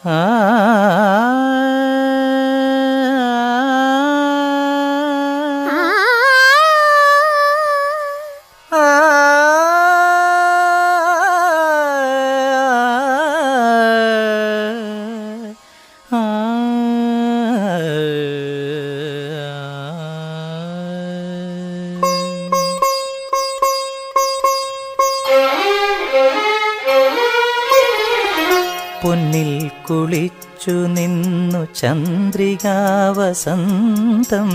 ആ പൊന്നിൽ കുളിച്ചു നിന്നു ചന്ദ്രികാവസന്തം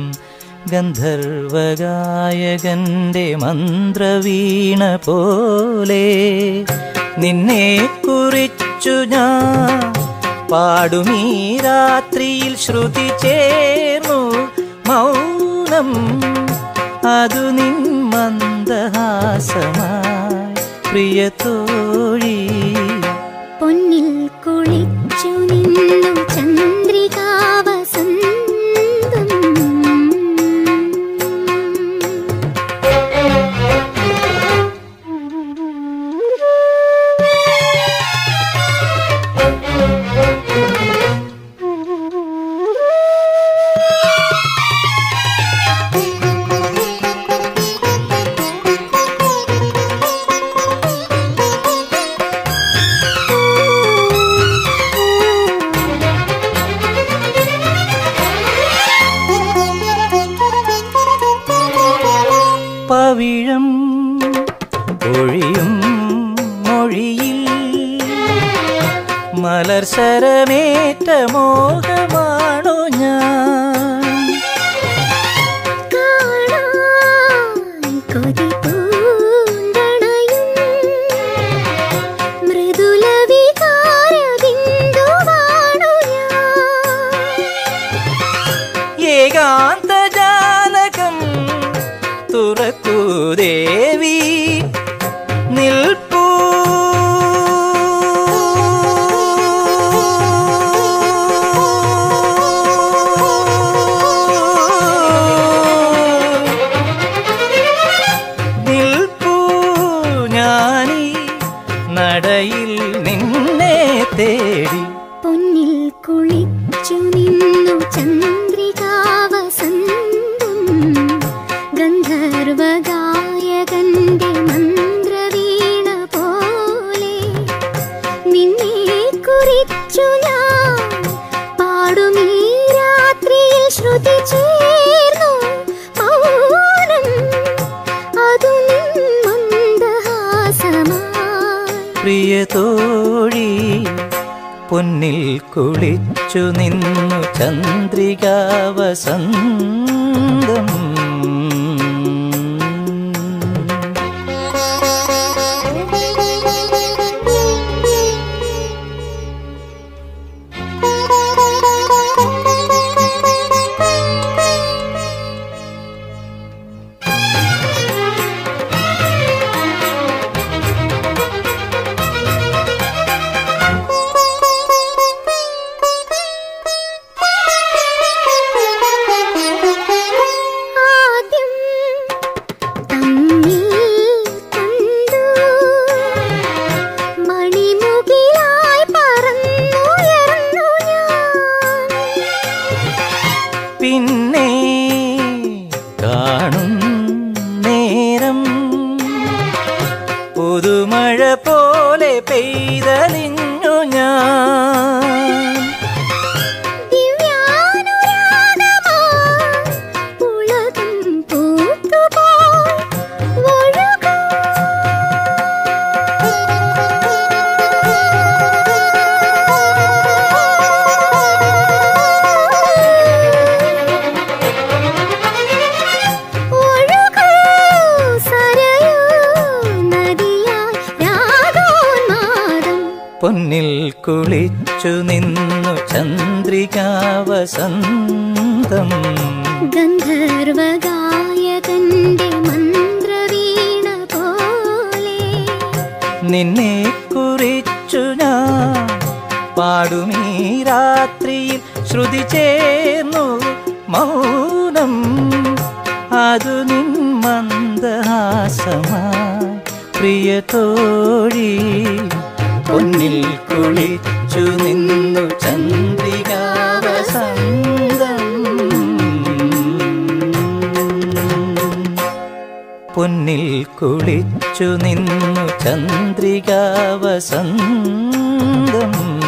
ഗന്ധർവഗായകന്റെ മന്ത്രവീണ പോലെ നിന്നെ കുറിച്ചു ഞാൻ പാടുമീ രാത്രിയിൽ ശ്രുതി ചേർന്നു മൗനം അതു നിൻ മന്ദഹാസമായി പ്രിയത്തോഴി പൊന്നിൽ കുളിച്ചു നിന്നു ചന്ദ്രികാവസന്തം പവിഴം ഒഴിയും മൊഴിയിൽ മലർശരമേറ്റ മോഹമാണു ഞാൻ കാണാൻ കൊതി പൂന്തണയും മൃദുല വികാര ബിന്ദുവാണു ഞാൻ ഏകാന്ത ജാലകം തുറക്കൂ ദേവി നിൽപ്പൂ നിൽപ്പൂ ഞാനീ നടയിൽ നിന്നെ തേടി പൊന്നിൽ കുളിച്ചു നിന്നു ചന്ദ്രികാവസന്തം ഗന്ധർവഗായകന്റെ മന്ത്രവീണ പോലെ നിന്നെ കുറിച്ചു ഞാൻ പാടുമീ രാത്രിയിൽ ശ്രുതി ചേർന്നു മൗനം അതു നിൻ മന്ദഹാസമായി പ്രിയതോഴി പൊന്നിൽ കുളിച്ചു നിന്നു ചന്ദ്രികാവസന്തം ആദ്യം തമ്മിൽ കണ്ടു മണിമുകിലായി പറന്നുയർന്നു ഞാൻ പിന്നെ കാണും നേരം പുതുമഴ പോലെ പെയ്തലിഞ്ഞു ഞാൻ ദിവ്യാനുരാഗമായി ഉലകം പൂത്തുപോയി ഒഴുകൂ. ഒഴുകൂ സരയൂ നദിയായി രാഗോന്മാദം പൊന്നിൽ കുളിച്ചു നിന്നു ചന്ദ്രികാവസന്തം ഗന്ധർവഗായകന്റെ മന്ത്രവീണ പോലെ നിന്നെ കുറിച്ചു ഞാൻ പാടുമീ രാത്രിയിൽ ശ്രുതി ചേർന്നു മൗനം അതു നിൻ മന്ദഹാസമായി പ്രിയതോഴി പൊന്നിൽ കുളിച്ചു കുളിച്ചു നിന്നു ചന്ദ്രികാവസന്തം പൊന്നിൽ കുളിച്ചു നിന്നു ചന്ദ്രികാവസന്തം